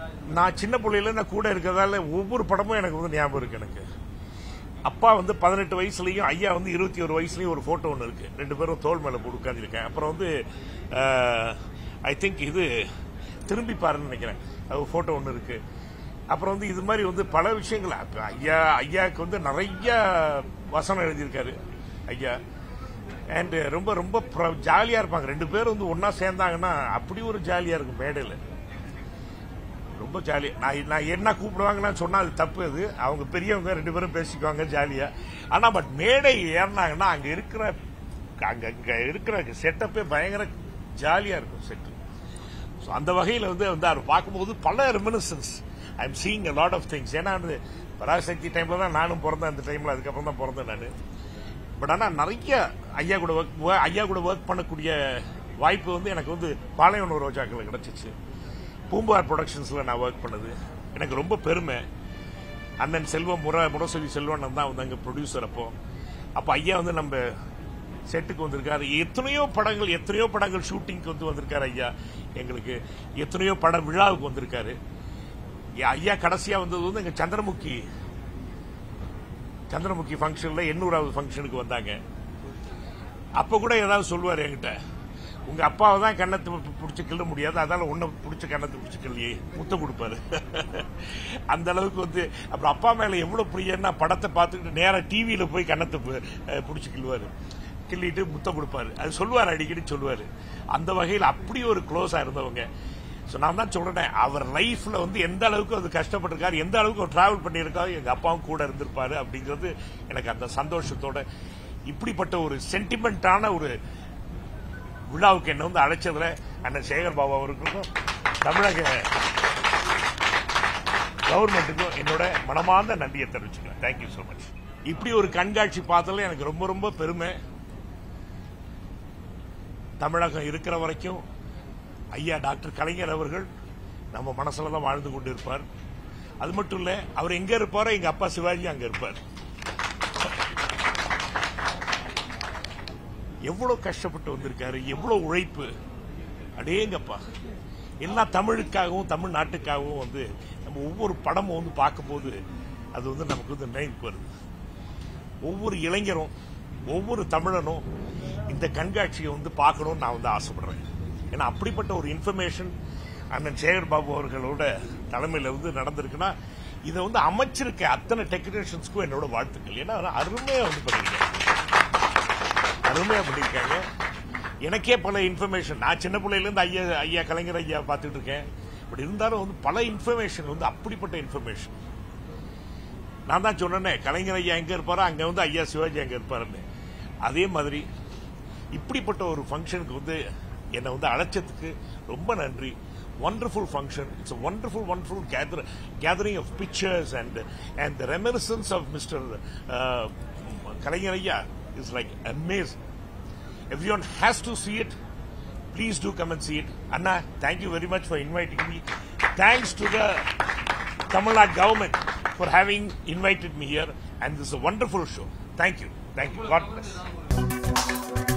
நான் சின்ன பிள்ளையில நான் கூட இருக்கிறதால ஒவ்வொரு படமும் எனக்கு வந்து ஞாபகம் இருக்கு எனக்கு அப்பா வந்து பதினெட்டு வயசுலயும் ஐயா வந்து இருபத்தி ஒரு வயசுலயும் ஒரு போட்டோ ஒன்று இருக்கு ரெண்டு பேரும் தோல் மேல போட்டு உட்காந்துருக்கேன் அப்புறம் வந்து ஐ திங்க் இது திரும்பி பாருன்னு நினைக்கிறேன் அது போட்டோ ஒன்று இருக்கு அப்புறம் வந்து இது மாதிரி வந்து பல விஷயங்கள் அப்ப ஐயா ஐயாவுக்கு வந்து நிறைய வசனம் எழுதியிருக்காரு ஐயா அண்ட் ரொம்ப ரொம்ப ஜாலியா இருப்பாங்க ரெண்டு பேரும் வந்து ஒன்னா சேர்ந்தாங்கன்னா அப்படி ஒரு ஜாலியா இருக்கும் மேடையில் ரொம்ப ஜாலி நான் நான் என்ன கூப்பிடுவாங்கன்னு சொன்னா அது தப்பு அது அவங்க பெரியவங்க ரெண்டு பேரும் பேசிக்குவாங்க ஜாலியா ஆனா பட் மேடை ஏறினாங்கன்னா அங்க இருக்கிற அங்க அங்க இருக்கிற செட்டப்பே பயங்கர ஜாலியா இருக்கும் செட் ஸோ அந்த வகையில் வந்து வந்து அவர் பார்க்கும்போது பல reminiscence I am seeing a lot of things ஏன்னா வந்து பராசக்தி டைம்ல தான் நானும் பிறந்தேன் அந்த டைம்ல அதுக்கப்புறம் தான் பிறந்தேன் நான் பட் ஆனால் நிறைய ஐயா கூட ஒர்க் ஐயா கூட ஒர்க் பண்ணக்கூடிய வாய்ப்பு வந்து எனக்கு வந்து பாளையனூர் ரோஜாக்கள் கிடைச்சிச்சு பூம்பார் ப்ரொடக்ஷன்ஸ்ல நான் ஒர்க் பண்ணது எனக்கு ரொம்ப பெருமை அண்ணன் செல்வம் முர முரசொலி செல்வன் தான் வந்து அங்கே ப்ரொடியூசர் அப்போ அப்போ ஐயா வந்து நம்ம செட்டுக்கு வந்திருக்காரு எத்தனையோ படங்கள் எத்தனையோ படங்கள் ஷூட்டிங்க்கு வந்து வந்திருக்காரு ஐயா எங்களுக்கு எத்தனையோ பட விழாவுக்கு வந்திருக்காரு ஐயா கடைசியா வந்தது வந்து எங்க சந்திரமுகி சந்திரமுகி ஃபங்க்ஷன்ல எண்ணூறாவது ஃபங்க்ஷனுக்கு வந்தாங்க அப்ப கூட ஏதாவது சொல்லுவார் என்கிட்ட உங்க அப்பாவை தான் கண்ணத்தை பிடிச்சி கிள்ள முடியாது அதனால உன்னை பிடிச்ச கண்ணத்தை பிடிச்சி கிள்ளியே முத்தம் கொடுப்பாரு அந்த அளவுக்கு வந்து அப்புறம் அப்பா மேல எவ்வளவு பிரியன்னா படத்தை பார்த்துக்கிட்டு நேரா டிவியில போய் கண்ணத்தை பிடிச்சி கிள்ளுவாரு கிள்ளிட்டு முத்தம் கொடுப்பாரு அது சொல்லுவார் அடிக்கடி சொல்லுவாரு அந்த வகையில் அப்படி ஒரு க்ளோஸா இருந்தவங்க ஸோ நான் தான் சொல்றேன் அவர் லைஃப்ல வந்து எந்த அளவுக்கு அது கஷ்டப்பட்டிருக்காரு எந்த அளவுக்கு அவர் டிராவல் பண்ணியிருக்காரு எங்க அப்பாவும் கூட இருந்திருப்பாரு அப்படிங்கிறது எனக்கு அந்த சந்தோஷத்தோட இப்படிப்பட்ட ஒரு சென்டிமெண்டான ஒரு விழாவுக்கு என்ன வந்து அழைச்சதுல அண்ணன் சேகர் பாபு அவர்களுக்கும் தமிழக கவர்மெண்ட்டுக்கும் என்னோட மனமார்ந்த நன்றியை தெரிவிச்சுக்கிறேன் தேங்க்யூ ஸோ மச் இப்படி ஒரு கண்காட்சி பார்த்ததுல எனக்கு ரொம்ப ரொம்ப பெருமை தமிழகம் இருக்கிற வரைக்கும் ஐயா டாக்டர் கலைஞர் அவர்கள் நம்ம மனசுல தான் வாழ்ந்து கொண்டு இருப்பார் அது மட்டும் இல்ல அவர் எங்க இருப்பாரோ எங்க அப்பா சிவாஜி அங்க இருப்பார் எவ்வளவு கஷ்டப்பட்டு வந்திருக்காரு எவ்வளவு உழைப்பு அடேங்கப்பா எல்லா தமிழுக்காகவும் தமிழ்நாட்டுக்காகவும் வந்து நம்ம ஒவ்வொரு படமும் வந்து பார்க்கும்போது அது வந்து நமக்கு வந்து நினைவுக்கு வருது ஒவ்வொரு இளைஞரும் ஒவ்வொரு தமிழனும் இந்த கண்காட்சியை வந்து பார்க்கணும்னு நான் வந்து ஆசைப்படுறேன் ஏன்னா அப்படிப்பட்ட ஒரு இன்ஃபர்மேஷன் அண்ணன் சேகர் பாபு அவர்களோட தலைமையில் வந்து நடந்திருக்குன்னா இதை வந்து அமைச்சிருக்க அத்தனை டெக்னீஷியன்ஸ்க்கும் என்னோட வாழ்த்துக்கள் ஏன்னா அருமையா வந்து பண்ணிருக்காங்க அருமையா பண்ணிருக்காங்க எனக்கே பல இன்ஃபர்மேஷன் நான் சின்ன பிள்ளையில இருந்து ஐயா ஐயா கலைஞர் ஐயா பார்த்துட்டு இருக்கேன் பட் இருந்தாலும் வந்து பல இன்ஃபர்மேஷன் வந்து அப்படிப்பட்ட இன்ஃபர்மேஷன் நான் தான் சொன்னேனே கலைஞர் ஐயா எங்க இருப்பாரோ அங்க வந்து ஐயா சிவாஜி அங்க இருப்பாருன்னு அதே மாதிரி இப்படிப்பட்ட ஒரு ஃபங்க்ஷனுக்கு வந்து என்னை வந்து அழைச்சதுக்கு ரொம்ப நன்றி wonderful function. It's a wonderful, wonderful gather, gathering of pictures and and the reminiscence of Mr. Uh, Kalaignaraya is like amazing. Everyone has to see it. Please do come and see it. Anna, thank you very much for inviting me. Thanks to the Tamil Nadu government for having invited me here. And this is a wonderful show. Thank you. Thank you. God bless.